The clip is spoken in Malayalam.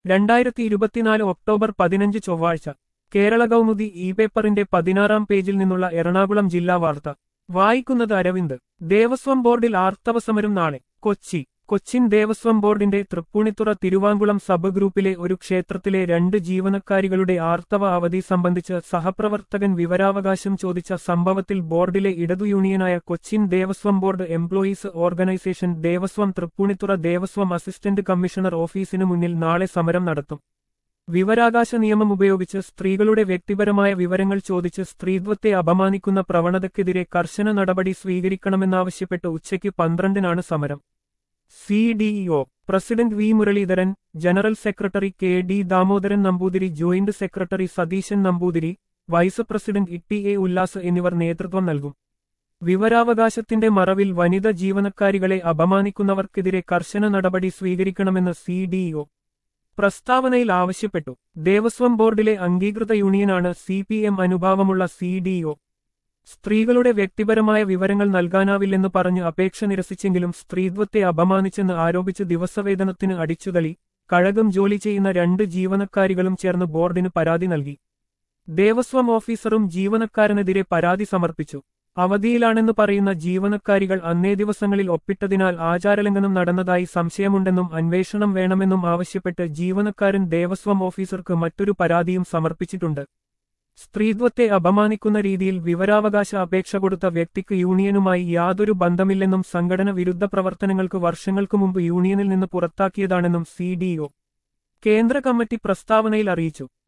രണ്ടായിരത്തി ഇരുപത്തിനാല് ഒക്ടോബർ പതിനഞ്ച് ചൊവ്വാഴ്ച കേരള കൗമുദി ഇ പേപ്പറിന്റെ പതിനാറാം പേജിൽ നിന്നുള്ള എറണാകുളം ജില്ലാ വാർത്ത വായിക്കുന്നത് അരവിന്ദ് ദേവസ്വം ബോർഡിൽ ആർത്തവസമരം നാളെ കൊച്ചി കൊച്ചിൻ ദേവസ്വം ബോർഡിന്റെ തൃപ്പൂണിത്തുറ തിരുവാങ്കുളം സബ് ഗ്രൂപ്പിലെ ഒരു ക്ഷേത്രത്തിലെ രണ്ട് ജീവനക്കാരികളുടെ ആർത്തവ അവധി സംബന്ധിച്ച് സഹപ്രവർത്തകൻ വിവരാവകാശം ചോദിച്ച സംഭവത്തിൽ ബോർഡിലെ ഇടതു യൂണിയനായ Cochin Devaswom Board Employees Organisation Devaswom Tripunithura Devaswom assistant commissioner ഓഫീസിനു മുന്നിൽ നാളെ സമരം നടത്തും വിവരാകാശ നിയമം ഉപയോഗിച്ച് സ്ത്രീകളുടെ വ്യക്തിപരമായ വിവരങ്ങൾ ചോദിച്ച് സ്ത്രീത്വത്തെ അപമാനിക്കുന്ന പ്രവണതയ്ക്കെതിരെ കർശന നടപടി സ്വീകരിക്കണമെന്നാവശ്യപ്പെട്ട് ഉച്ചയ്ക്ക് പന്ത്രണ്ടിനാണ് സമരം C DEO president V Muraleedharan general secretary K D Damodaran Namboothiri joint secretary Satheesan Namboothiri vice president E A Ullas എന്നിവർ നേതൃത്വം നൽകും വിവരാവകാശത്തിന്റെ മറവിൽ വനിത ജീവനക്കാരികളെ അപമാനിക്കുന്നവർക്കെതിരെ കർശന നടപടി സ്വീകരിക്കണമെന്ന് സി ഡിഇഒ പ്രസ്താവനയിൽ ആവശ്യപ്പെട്ടു ദേവസ്വം ബോർഡിലെ അംഗീകൃത യൂണിയനാണ് സി പി എം അനുഭാവമുള്ള സി ഡിഒ സ്ത്രീകളുടെ വ്യക്തിപരമായ വിവരങ്ങൾ നൽകാനാവില്ലെന്ന് പറഞ്ഞ് അപേക്ഷ നിരസിച്ചെങ്കിലും സ്ത്രീത്വത്തെ അപമാനിച്ചെന്ന് ആരോപിച്ച് ദിവസവേതനത്തിന് അടിച്ചുതളി കഴകം ജോലി ചെയ്യുന്ന രണ്ട് ജീവനക്കാരികളും ചേർന്ന് ബോർഡിന് പരാതി നൽകി ദേവസ്വം ഓഫീസറും ജീവനക്കാരനെതിരെ പരാതി സമർപ്പിച്ചു അവധിയിലാണെന്ന് പറയുന്ന ജീവനക്കാരികൾ അന്നേ ദിവസങ്ങളിൽ ഒപ്പിട്ടതിനാൽ ആചാരലംഘനം നടന്നതായി സംശയമുണ്ടെന്നും അന്വേഷണം വേണമെന്നും ആവശ്യപ്പെട്ട് ജീവനക്കാരൻ ദേവസ്വം ഓഫീസർക്ക് മറ്റൊരു പരാതിയും സമർപ്പിച്ചിട്ടുണ്ട് സ്ത്രീത്വത്തെ അപമാനിക്കുന്ന രീതിയിൽ വിവരാവകാശ അപേക്ഷ കൊടുത്ത വ്യക്തിക്ക് യൂണിയനുമായി യാതൊരു ബന്ധമില്ലെന്നും സംഘടന വിരുദ്ധ പ്രവർത്തനങ്ങൾക്ക് വർഷങ്ങൾക്കു മുമ്പ് യൂണിയനിൽ നിന്ന് പുറത്താക്കിയതാണെന്നും സി കേന്ദ്ര കമ്മിറ്റി പ്രസ്താവനയിൽ അറിയിച്ചു